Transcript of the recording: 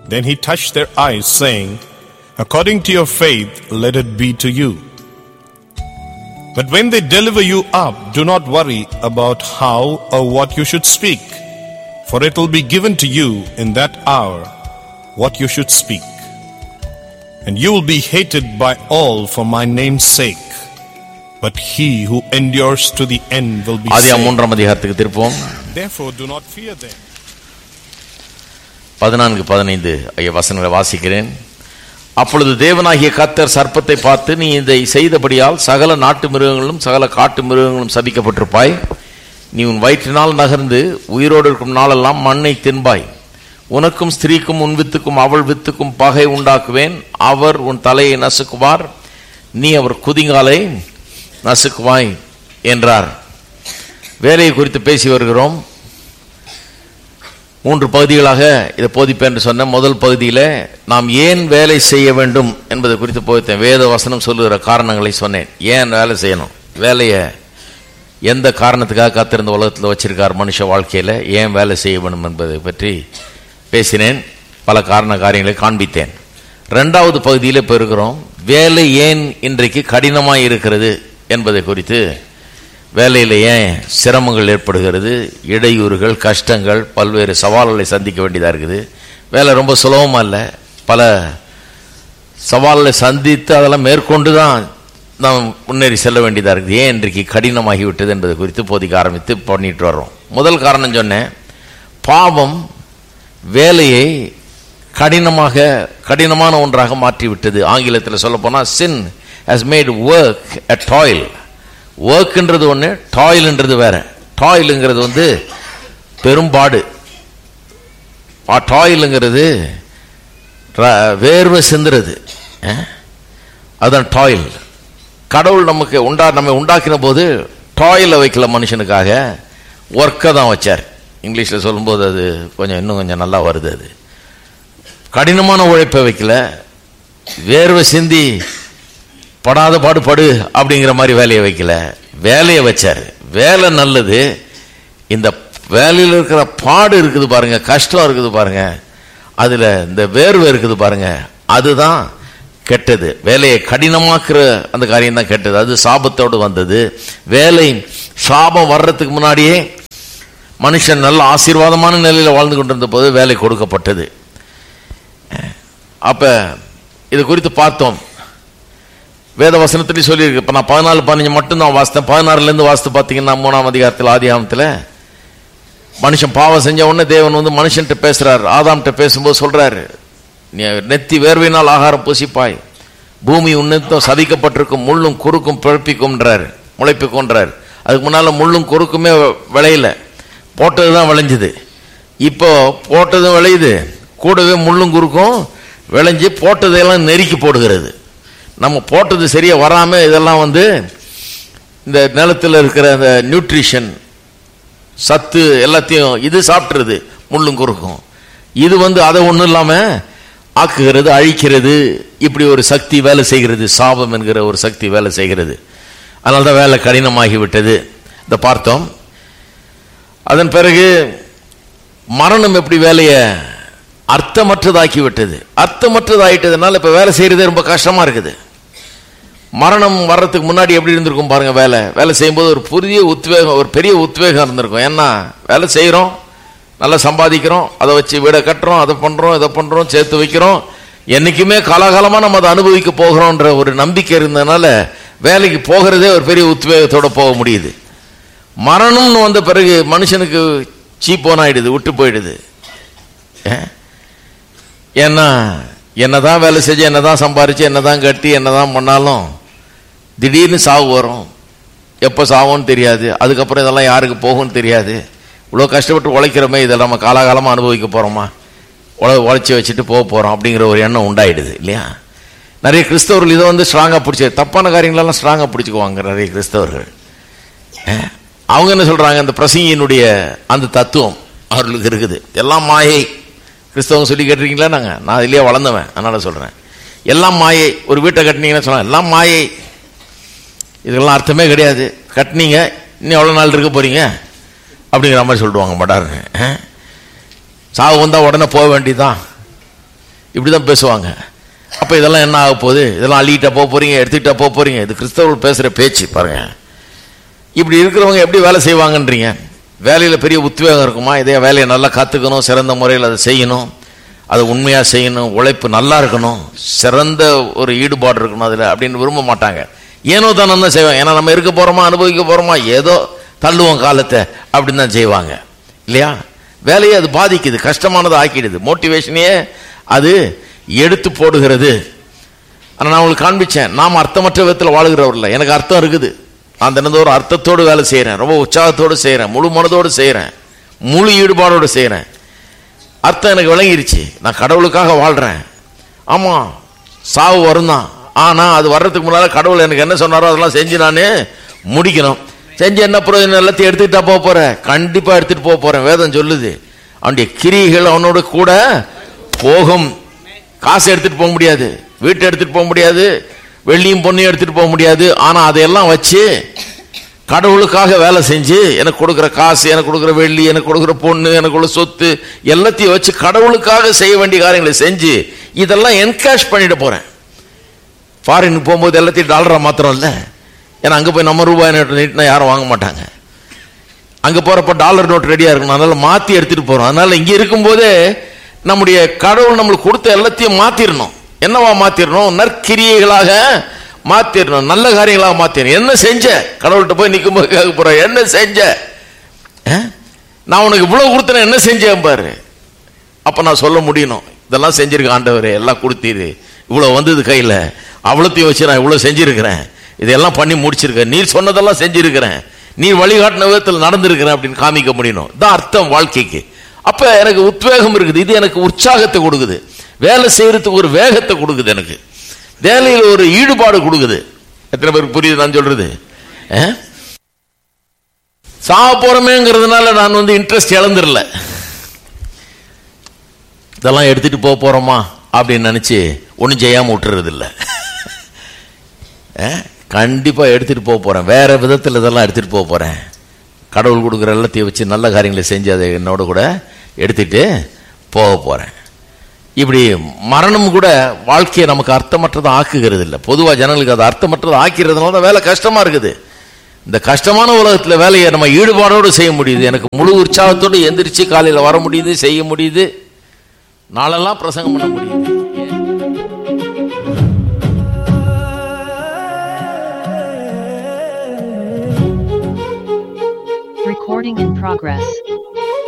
Then he touched their eyes, saying, According to your faith, let it be to you. But when they deliver you up, do not worry about how or what you should speak, for it will be given to you in that hour what you should speak. And you will be hated by all for my name's sake, but he who endures to the end will be Adhia saved. மூன்றாம் அதிகாரத்துக்கு திருப்போம் Therefore, do not fear them. பதினான்கு பதினைந்து ஐய வசனங்களை வாசிக்கிறேன் அப்பொழுது தேவனாகிய கர்த்தர் சர்ப்பத்தை பார்த்து நீ இதை செய்தபடியால் சகல நாட்டு மிருகங்களும் சகல காட்டு மிருகங்களும் சபிக்கப்பட்டிருப்பாய் நீ உன் வயிற்றினால் நகர்ந்து உயிரோடு இருக்கும் நாளெல்லாம் மண்ணை தின்பாய் உனக்கும் ஸ்திரீக்கும் உன் வித்துக்கும் அவள் வித்துக்கும் பகை உண்டாக்குவேன் அவர் உன் தலையை நசுக்குவார் நீ அவர் குதிங்காலை நசுக்குவாய் என்றார் வேலையை குறித்து பேசி வருகிறோம் மூன்று பகுதிகளாக இதை போதிப்பேன் என்று சொன்ன முதல் பகுதியில் நாம் ஏன் வேலை செய்ய வேண்டும் என்பது குறித்து போதித்தேன் வேத வசனம் சொல்லுகிற காரணங்களை சொன்னேன் ஏன் வேலை செய்யணும் வேலையை எந்த காரணத்துக்காக காத்திருந்த உலகத்தில் வச்சிருக்கார் மனுஷ வாழ்க்கையில் ஏன் வேலை செய்ய வேண்டும் என்பதை பற்றி பேசினேன் பல காரண காரியங்களை காண்பித்தேன் ரெண்டாவது பகுதியில் இப்போ இருக்கிறோம் வேலை ஏன் இன்றைக்கு கடினமாக இருக்கிறது என்பதை குறித்து வேலையில் ஏன் சிரமங்கள் ஏற்படுகிறது இடையூறுகள் கஷ்டங்கள் பல்வேறு சவால்களை சந்திக்க வேண்டியதாக இருக்குது வேலை ரொம்ப சுலபமாக இல்லை பல சவால்களை சந்தித்து அதெல்லாம் மேற்கொண்டு தான் நாம் முன்னேறி செல்ல வேண்டியதாக இருக்குது ஏன் இன்றைக்கு கடினமாகி விட்டது என்பது குறித்து போதிக்க ஆரம்பித்து பண்ணிட்டு வர்றோம் முதல் காரணம் சொன்னேன் பாவம் வேலையை கடினமாக கடினமான ஒன்றாக மாற்றி விட்டது ஆங்கிலத்தில் சொல்ல போனால் sin has made work a toil ஒர்க்ன்றது ஒன்று டாயில்ன்றது வேற டாயிலுங்கிறது வந்து பெரும்பாடு டாயிலுங்கிறது வேர்வை சிந்துறது அஹ்? அதுதான் டாயில் கடவுள் நமக்கு உண்டா நம்ம உண்டாக்கின போது டாயிலை வைக்கல மனுஷனுக்காக ஒர்க்கை தான் வச்சார் இங்கிலீஷில் சொல்லும்போது அது கொஞ்சம் இன்னும் கொஞ்சம் நல்லா வருது அது கடினமான உழைப்பை வைக்கல வேர்வை சிந்தி படாத பாடு படு அப்படிங்கிற மாதிரி வேலையை வைக்கல வேலையை வச்சார் வேலை நல்லது இந்த வேலையில் இருக்கிற பாடு இருக்குது பாருங்க கஷ்டம் இருக்குது பாருங்க அதுல இந்த வேர்வை இருக்குது பாருங்க அதுதான் கெட்டது வேலையை கடினமாக்குற அந்த காரியம் தான் கெட்டது அது சாபத்தோடு வந்தது வேலை சாபம் வர்றதுக்கு முன்னாடியே மனுஷன் நல்ல ஆசீர்வாதமான நிலையில் வாழ்ந்து கொண்டிருந்த போது வேலை கொடுக்கப்பட்டது அப்ப இது குறித்து பார்த்தோம் வேத வசனத்திலேயே சொல்லியிருக்கு இப்போ நான் பதினாலு பதினஞ்சு மட்டும்தான் வாசித்தேன் பதினாறுலேருந்து வாசித்து பார்த்தீங்கன்னா மூணாம் அதிகாரத்தில் ஆதிகாமத்தில் மனுஷன் பாவம் செஞ்ச உடனே தேவன் வந்து மனுஷன்ட்ட பேசுறார் ஆதாம்கிட்ட பேசும்போது சொல்றாரு நீ நெத்தி வேர்வையினால் ஆகாரம் பூசிப்பாய் பூமி உன்னத்தம் சதிக்கப்பட்டிருக்கும் முள்ளும் குறுக்கும் பிழப்பிக்கும்ன்றார் முளைப்பிக்கும்ன்றார் அதுக்கு முன்னால முள்ளும் குறுக்குமே விளையல போட்டது தான் விளைஞ்சுது இப்போ போட்டதும் விளையுது கூடவே முள்ளும் குறுக்கும் விளைஞ்சு போட்டதையெல்லாம் நெருக்கி போடுகிறது நம்ம போட்டது சரியா வராம இதெல்லாம் வந்து இந்த நிலத்தில் இருக்கிற அந்த நியூட்ரிஷன் சத்து எல்லாத்தையும் இது சாப்பிட்றது முள்ளும் குறுக்கும் இது வந்து அதை ஒன்றும் இல்லாமல் ஆக்குகிறது அழிக்கிறது இப்படி ஒரு சக்தி வேலை செய்கிறது சாபம் என்கிற ஒரு சக்தி வேலை செய்கிறது அதனால தான் வேலை கடினமாகி விட்டது இதை பார்த்தோம் அதன் பிறகு மரணம் எப்படி வேலையை அர்த்தமற்றதாக்கி விட்டது அர்த்தமற்றதாயிட்டதுனால இப்போ வேலை செய்யறதே ரொம்ப கஷ்டமா இருக்குது மரணம் வர்றதுக்கு முன்னாடி எப்படி இருந்திருக்கும் பாருங்க வேலை வேலை செய்யும்போது ஒரு புதிய உத்வேகம் ஒரு பெரிய உத்வேகம் இருந்திருக்கும் ஏன்னா வேலை செய்கிறோம் நல்லா சம்பாதிக்கிறோம் அதை வச்சு வீடை கட்டுறோம் அதை பண்ணுறோம் இதை பண்ணுறோம் சேர்த்து வைக்கிறோம் என்றைக்குமே காலாகாலமாக நம்ம அதை அனுபவிக்க போகிறோன்ற ஒரு நம்பிக்கை இருந்ததுனால வேலைக்கு போகிறதே ஒரு பெரிய உத்வேகத்தோட போக முடியுது மரணம்னு வந்த பிறகு மனுஷனுக்கு சீப்போன் ஆயிடுது விட்டு போயிடுது ஏன்? ஏன்னா என்னதான் வேலை செஞ்சு என்னதான் சம்பாரிச்சு என்னதான் கட்டி என்னதான் பண்ணாலும் திடீர்னு சாவு வரும் எப்போ சாவும்னு தெரியாது அதுக்கப்புறம் இதெல்லாம் யாருக்கு போகும்னு தெரியாது இவ்வளோ கஷ்டப்பட்டு உழைக்கிறோமே இதெல்லாம் நம்ம காலாகாலமாக அனுபவிக்க போகிறோமா உழ உழைச்சி வச்சுட்டு போக போகிறோம் அப்படிங்கிற ஒரு எண்ணம் உண்டாயிடுது இல்லையா நிறைய கிறிஸ்தவர்கள் இதை வந்து ஸ்ட்ராங்காக பிடிச்சி தப்பான காரியங்களெல்லாம் ஸ்ட்ராங்காக பிடிச்சிக்குவாங்க நிறைய கிறிஸ்தவர்கள் அஹ், அவங்க என்ன சொல்கிறாங்க அந்த பிரசங்கியினுடைய அந்த தத்துவம் அவர்களுக்கு இருக்குது எல்லாம் மாயை கிறிஸ்தவங்க சொல்லி கேட்டிருக்கீங்களா நாங்கள் நான் இதுலேயே வளர்ந்தவன் அதனால் சொல்கிறேன் எல்லாம் மாயை ஒரு வீட்டை கட்டினீங்கன்னு சொன்னா எல்லாம் மாயை இதுக்கெல்லாம் அர்த்தமே கிடையாது கட்டினீங்க இன்னும் எவ்வளோ நாள் இருக்க போறீங்க அப்படிங்கிற மாதிரி சொல்லிடுவாங்க மடாருங்க அஹ். சாவு வந்தால் உடனே போக வேண்டியதுதான் இப்படிதான் பேசுவாங்க அப்ப இதெல்லாம் என்ன ஆக போகுது இதெல்லாம் அள்ளிட்டா போக போறீங்க எடுத்துக்கிட்டா போக போறீங்க இது கிறிஸ்தவர்கள் பேசுற பேச்சு பாருங்க இப்படி இருக்கிறவங்க எப்படி வேலை செய்வாங்கன்றீங்க வேலையில் பெரிய உத்வேகம் இருக்குமா இதே வேலையை நல்லா கற்றுக்கணும் சிறந்த முறையில் அதை செய்யணும் அதை உண்மையாக செய்யணும் உழைப்பு நல்லா இருக்கணும் சிறந்த ஒரு ஈடுபாடு இருக்கணும் அதில் அப்படின்னு விரும்ப மாட்டாங்க ஏனோ தானே தான் செய்வாங்க ஏன்னா நம்ம இருக்க போகிறோமா அனுபவிக்க போகிறோமா ஏதோ தள்ளுவோம் காலத்தை அப்படின்னு தான் செய்வாங்க இல்லையா வேலையை அது பாதிக்குது கஷ்டமானதை ஆக்கிடுது மோட்டிவேஷனையே அது எடுத்து போடுகிறது ஆனால் நான் உங்களுக்கு காண்பிச்சேன் நாம் அர்த்தமற்ற விதத்தில் வாழுகிறவர் இல்லை எனக்கு அர்த்தம் இருக்குது நான் தினந்தோறும் அர்த்தத்தோடு வேலை செய்கிறேன் ரொம்ப உற்சாகத்தோடு செய்கிறேன் முழு மனதோடு செய்கிறேன் முழு ஈடுபாடோடு செய்கிறேன் அர்த்தம் எனக்கு விளங்கிருச்சு நான் கடவுளுக்காக வாழ்கிறேன் ஆமாம் சாவு வரும் தான் ஆனால் அது வர்றதுக்கு முன்னால் கடவுள் எனக்கு என்ன சொன்னாரோ அதெல்லாம் செஞ்சு நான் முடிக்கணும் செஞ்சு என்ன பிரயோஜனம் எல்லாத்தையும் எடுத்துக்கிட்டா போக போகிறேன் கண்டிப்பாக எடுத்துகிட்டு போக போகிறேன் வேதம் சொல்லுது அவனுடைய கிரிகள் அவனோட கூட போகும் காசு எடுத்துட்டு போக முடியாது வீட்டை எடுத்துட்டு போக முடியாது வெள்ளியும் பொண்ணையும் எடுத்துட்டு போக முடியாது ஆனா அதையெல்லாம் வச்சு கடவுளுக்காக வேலை செஞ்சு எனக்கு கொடுக்குற காசு எனக்கு கொடுக்குற வெள்ளி எனக்கு கொடுக்குற பொண்ணு எனக்கு உள்ள சொத்து எல்லாத்தையும் வச்சு கடவுளுக்காக செய்ய வேண்டிய காரியங்களை செஞ்சு இதெல்லாம் என்கேஷ் பண்ணிட்டு போறேன் ஃபாரினுக்கு போகும்போது எல்லாத்தையும் டாலரா மாத்திரம் இல்லை ஏன்னா அங்கே போய் நம்ம ரூபாய் நோட்டு நீட்டினா யாரும் வாங்க மாட்டாங்க அங்கே போகிறப்ப டாலர் நோட் ரெடியாக இருக்கணும் அதனால மாற்றி எடுத்துகிட்டு போகிறோம் அதனால இங்கே இருக்கும்போதே நம்முடைய கடவுள் நம்மளுக்கு கொடுத்த எல்லாத்தையும் மாற்றிடணும் என்னவா மாற்றிடணும் நற்கிரியைகளாக மாற்றிடணும் நல்ல காரியங்களாக மாற்றிடணும் என்ன செஞ்ச கடவுள்கிட்ட போய் நிற்கும் போது கேட்க போகிறேன் என்ன செஞ்ச ஆ? நான் உனக்கு இவ்வளோ கொடுத்தேன் என்ன செஞ்சேன் பாரு அப்போ நான் சொல்ல முடியணும் இதெல்லாம் செஞ்சிருக்க ஆண்டவரே எல்லாம் கொடுத்தீரு இவ்வளோ வந்தது கையில் அவ்வளோத்தையும் வச்சு நான் இவ்வளோ செஞ்சிருக்கிறேன் இதெல்லாம் பண்ணி முடிச்சிருக்கேன் நீர் சொன்னதெல்லாம் செஞ்சிருக்கிறேன் நீ வழிகாட்டின விதத்தில் நடந்திருக்கிறேன் அப்படின்னு காமிக்க முடியணும் தான் அர்த்தம் வாழ்க்கைக்கு அப்ப எனக்கு உத்வேகம் இருக்குது இது எனக்கு உற்சாகத்தை கொடுக்குது வேலை செய்யறதுக்கு ஒரு வேகத்தை கொடுக்குது எனக்கு வேலையில் ஒரு ஈடுபாடு கொடுக்குது எத்தனை பேருக்கு புரியுது நான் சொல்றது ஆ? சாக போறமேங்கிறதுனால நான் வந்து இன்ட்ரெஸ்ட் இழந்துடல இதெல்லாம் எடுத்துட்டு போக போறோமா அப்படின்னு நினைச்சு ஒன்றும் செய்யாம விட்டுறது இல்லை கண்டிப்பா எடுத்துட்டு போக போறேன் வேற விதத்தில் இதெல்லாம் எடுத்துட்டு போக போறேன் கடவுள் கொடுக்குற எல்லாத்தையும் வச்சு நல்ல காரியங்களை செஞ்சு அதை என்னோட கூட எடுத்துட்டு போக போறேன் இப்படி மரணம் கூட வாழ்க்கையை நமக்கு அர்த்தமற்றதை ஆக்குகிறது இல்லை பொதுவாக ஜனங்களுக்கு அது அர்த்தமற்றதை ஆக்கிறதுனால தான் வேலை கஷ்டமா இருக்குது இந்த கஷ்டமான உலகத்தில் வேலையை நம்ம ஈடுபாடோடு செய்ய முடியுது எனக்கு முழு உற்சாகத்தோடு எந்திரிச்சு காலையில் வர முடியுது செய்ய முடியுது நாளெல்லாம் பிரசங்கம் பண்ண முடியுது Recording in progress.